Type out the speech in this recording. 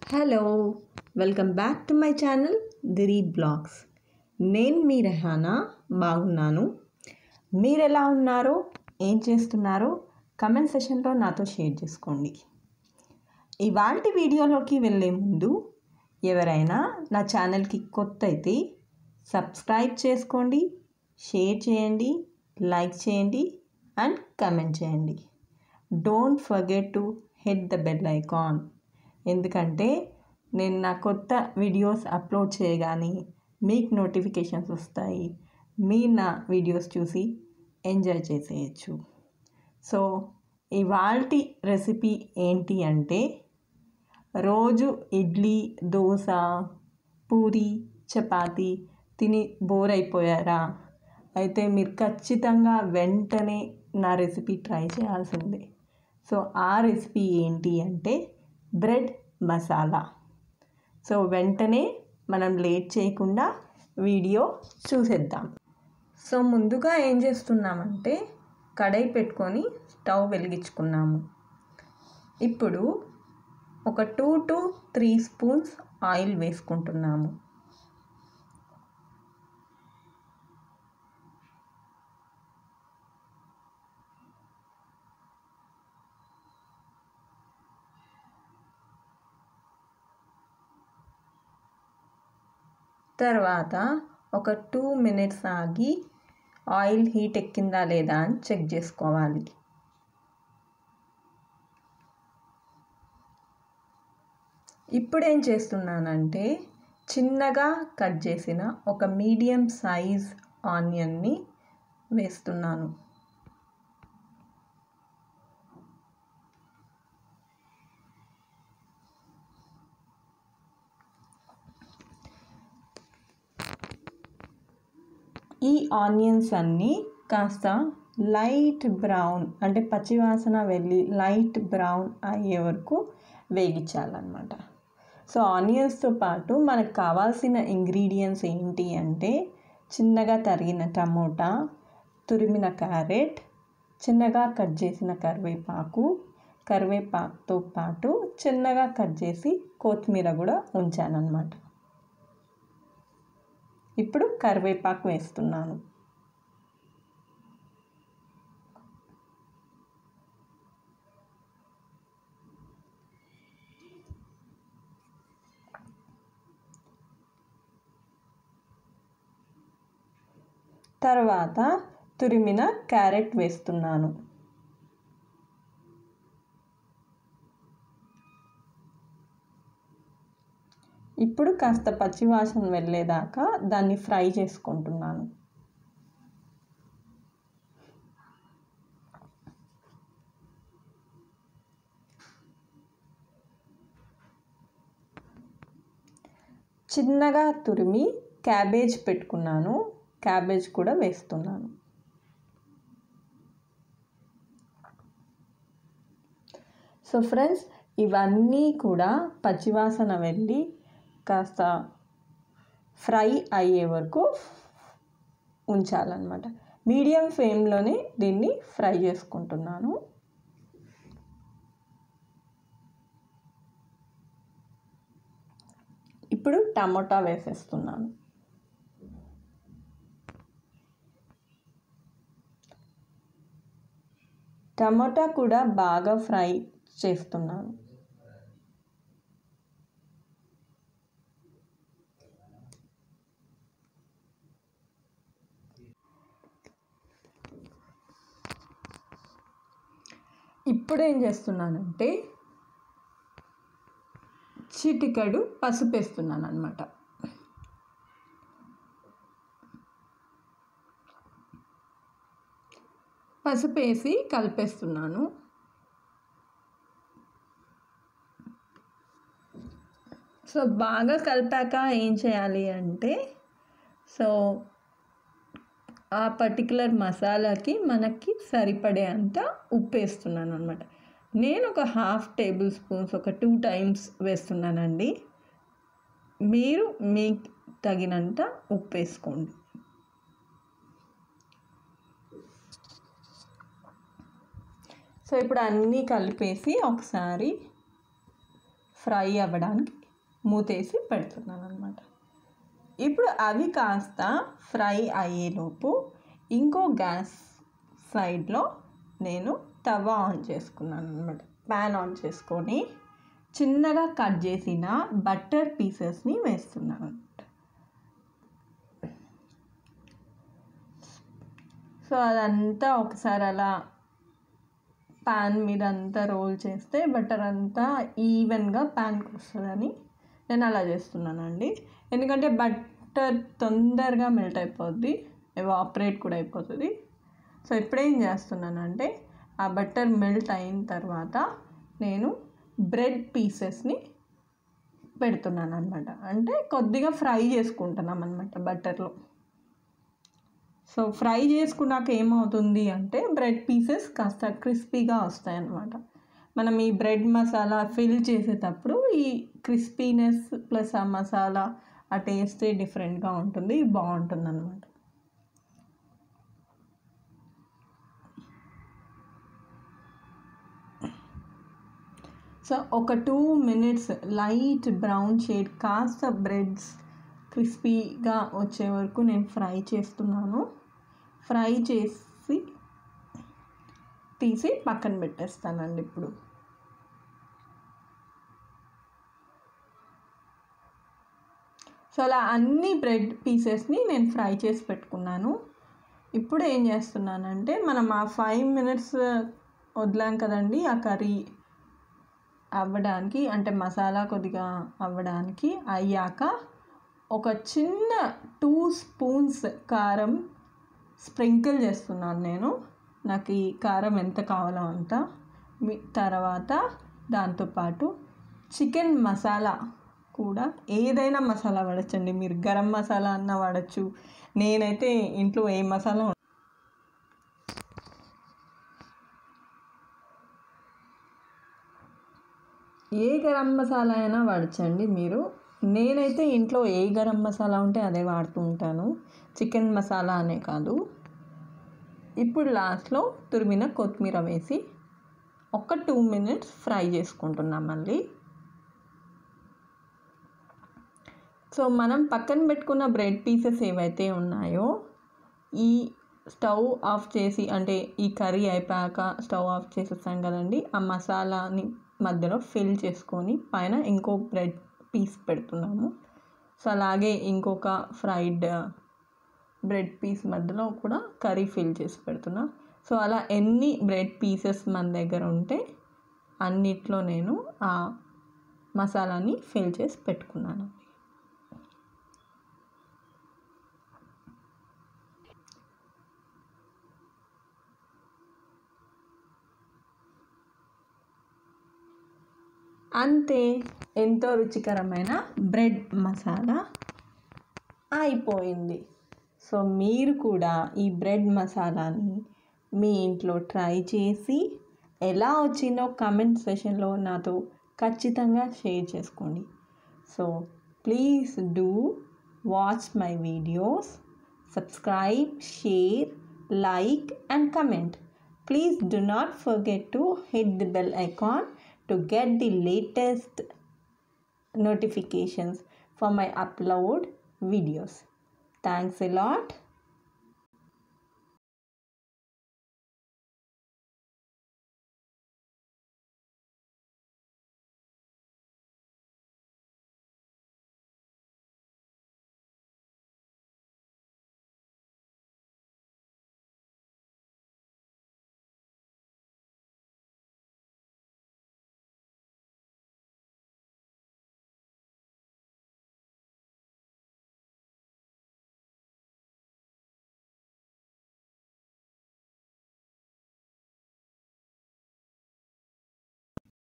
Hello welcome back to my channel దిరీ blogs నేను మీ రెహానా బాగున్నాను మీరు ఎలా ఉన్నారో ఏం చేస్తున్నారో కమెంట్ సెషన్లో నాతో షేర్ చేసుకోండి ఇవాళ వీడియోలోకి వెళ్ళే ముందు ఎవరైనా నా ఛానల్కి కొత్త అయితే సబ్స్క్రైబ్ చేసుకోండి షేర్ చేయండి లైక్ చేయండి అండ్ కమెంట్ చేయండి don't forget to hit the bell icon ఎందుకంటే నేను నా కొత్త వీడియోస్ అప్లోడ్ చేయగానే మీకు నోటిఫికేషన్స్ వస్తాయి మీరు నా వీడియోస్ చూసి ఎంజాయ్ చేసేయచ్చు సో ఇవాల్టి రెసిపీ ఏంటి అంటే రోజు ఇడ్లీ దోశ పూరి చపాతి తిని బోర్ అయిపోయారా అయితే మీరు ఖచ్చితంగా వెంటనే నా రెసిపీ ట్రై చేయాల్సిందే సో ఆ రెసిపీ ఏంటి అంటే బ్రెడ్ మసాలా సో వెంటనే మనం లేట్ చేయకుండా వీడియో చూసేద్దాం సో ముందుగా ఏం చేస్తున్నామంటే కడాయి పెట్టుకొని స్టవ్ వెలిగించుకున్నాము ఇప్పుడు ఒక two to three spoons oil వేసుకుంటున్నాము తర్వాత ఒక టూ మినిట్స్ ఆగి ఆయిల్ హీట్ ఎక్కిందా లేదా అని చెక్ చేసుకోవాలి ఇప్పుడు ఏం చేస్తున్నానంటే చిన్నగా కట్ చేసిన ఒక మీడియం సైజ్ ఆనియన్ని వేస్తున్నాను ఈ ఆనియన్స్ అన్నీ కాస్త లైట్ బ్రౌన్ అంటే పచ్చివాసన వెళ్ళి లైట్ బ్రౌన్ అయ్యే వరకు వేగించాలన్నమాట సో ఆనియన్స్తో పాటు మనకు కావాల్సిన ఇంగ్రీడియంట్స్ ఏంటి అంటే చిన్నగా తరిగిన టమోటా తురిమిన క్యారెట్ చిన్నగా కట్ చేసిన కరివేపాకు కరివేపాకుతో పాటు చిన్నగా కట్ చేసి కొత్తిమీర కూడా ఉంచానన్నమాట ఇప్పుడు కరివేపాకు వేస్తున్నాను తర్వాత తురిమిన క్యారెట్ వేస్తున్నాను ఇప్పుడు కాస్త పచ్చివాసన వెళ్ళేదాకా దాన్ని ఫ్రై చేసుకుంటున్నాను చిన్నగా తురిమి క్యాబేజ్ పెట్టుకున్నాను క్యాబేజ్ కూడా వేస్తున్నాను సో ఫ్రెండ్స్ ఇవన్నీ కూడా పచ్చివాసన వెళ్ళి కాస్త ఫ్రై అయ్యే వరకు ఉంచాలన్నమాట మీడియం ఫ్లేమ్లోనే దీన్ని ఫ్రై చేసుకుంటున్నాను ఇప్పుడు టమోటా వేసేస్తున్నాను టమోటా కూడా బాగా ఫ్రై చేస్తున్నాను ఇప్పుడు ఏం చేస్తున్నానంటే చిటికడు పసుపు వేస్తున్నాను అనమాట పసుపు వేసి కలిపేస్తున్నాను సో బాగా కలిపాక ఏం చేయాలి అంటే సో ఆ పర్టికులర్ మసాలాకి మనకి సరిపడే అంత ఉప్పు వేస్తున్నాను అనమాట నేను ఒక హాఫ్ టేబుల్ స్పూన్స్ ఒక టూ టైమ్స్ వేస్తున్నానండి మీరు మీకు తగినంత ఉప్పు వేసుకోండి సో ఇప్పుడు అన్నీ కలిపేసి ఒకసారి ఫ్రై అవ్వడానికి మూతేసి పెడుతున్నాను అనమాట ఇప్పుడు అవి కాస్త ఫ్రై అయ్యేలోపు ఇంకో గ్యాస్ సైడ్లో నేను తవా ఆన్ చేసుకున్నాను అనమాట ప్యాన్ ఆన్ చేసుకొని చిన్నగా కట్ చేసిన బటర్ పీసెస్ని వేస్తున్నాను అనమాట సో అదంతా ఒకసారి అలా ప్యాన్ మీద అంతా రోల్ చేస్తే బటర్ అంతా ఈవెన్గా ప్యాన్కి వస్తుందని నేను అలా చేస్తున్నానండి ఎందుకంటే బటర్ తొందరగా మెల్ట్ అయిపోద్ది ఎవాపరేట్ కూడా అయిపోతుంది సో ఇప్పుడేం చేస్తున్నానంటే ఆ బటర్ మెల్ట్ అయిన తర్వాత నేను బ్రెడ్ పీసెస్ని పెడుతున్నాను అనమాట అంటే కొద్దిగా ఫ్రై చేసుకుంటున్నాం అనమాట బటర్లో సో ఫ్రై చేసుకున్నాక ఏమవుతుంది అంటే బ్రెడ్ పీసెస్ కాస్త క్రిస్పీగా వస్తాయి అన్నమాట మనం ఈ బ్రెడ్ మసాలా ఫిల్ చేసేటప్పుడు ఈ క్రిస్పీనెస్ ప్లస్ ఆ మసాలా ఆ టేస్టే డిఫరెంట్గా ఉంటుంది బాగుంటుంది అనమాట సో ఒక two minutes light brown shade కాస్త బ్రెడ్స్ క్రిస్పీగా వచ్చే వరకు నేను ఫ్రై చేస్తున్నాను ఫ్రై చేసి తీసి పక్కన పెట్టేస్తానండి ఇప్పుడు సో అలా అన్ని బ్రెడ్ పీసెస్ని నేను ఫ్రై చేసి పెట్టుకున్నాను ఇప్పుడు ఏం చేస్తున్నానంటే మనం ఆ ఫైవ్ మినిట్స్ వదిలాం కదండి ఆ కర్రీ అవ్వడానికి అంటే మసాలా కొద్దిగా అవ్వడానికి అయ్యాక ఒక చిన్న టూ స్పూన్స్ కారం స్ప్రింకిల్ చేస్తున్నాను నేను నాకు ఈ కారం ఎంత కావాలో అంత మీ తర్వాత దాంతోపాటు చికెన్ మసాలా కూడా ఏదైనా మసాలా వాడచ్చండి మీరు గరం మసాలా అన్న వాడచ్చు నేనైతే ఇంట్లో ఏ మసాలా ఏ గరం మసాలా అయినా వాడచ్చండి మీరు నేనైతే ఇంట్లో ఏ గరం మసాలా ఉంటే అదే వాడుతూ ఉంటాను చికెన్ మసాలా అనే కాదు ఇప్పుడు లాస్ట్లో తురిమిన కొత్తిమీర వేసి ఒక టూ మినిట్స్ ఫ్రై చేసుకుంటున్నాం మళ్ళీ సో మనం పక్కన పెట్టుకున్న బ్రెడ్ పీసెస్ ఏవైతే ఉన్నాయో ఈ స్టవ్ ఆఫ్ చేసి అంటే ఈ కర్రీ అయిపోయాక స్టవ్ ఆఫ్ చేసేస్తాం కదండి ఆ మసాలాని మధ్యలో ఫిల్ చేసుకొని పైన ఇంకో బ్రెడ్ పీస్ పెడుతున్నాము సో అలాగే ఇంకొక ఫ్రైడ్ బ్రెడ్ పీస్ మధ్యలో కూడా కర్రీ ఫిల్ చేసి పెడుతున్నా సో అలా ఎన్ని బ్రెడ్ పీసెస్ మన దగ్గర ఉంటే అన్నిట్లో నేను ఆ మసాలాని ఫిల్ చేసి పెట్టుకున్నాను అంతే ఎంతో రుచికరమైన బ్రెడ్ మసాలా అయిపోయింది సో మీరు కూడా ఈ బ్రెడ్ మసాలాని మీ ఇంట్లో ట్రై చేసి ఎలా వచ్చిందో కమెంట్ సెషన్లో నాతో ఖచ్చితంగా షేర్ చేసుకోండి so please do watch my videos subscribe share like and comment. Please do not forget to hit the bell icon to get the latest notifications for my upload videos. Thanks a lot.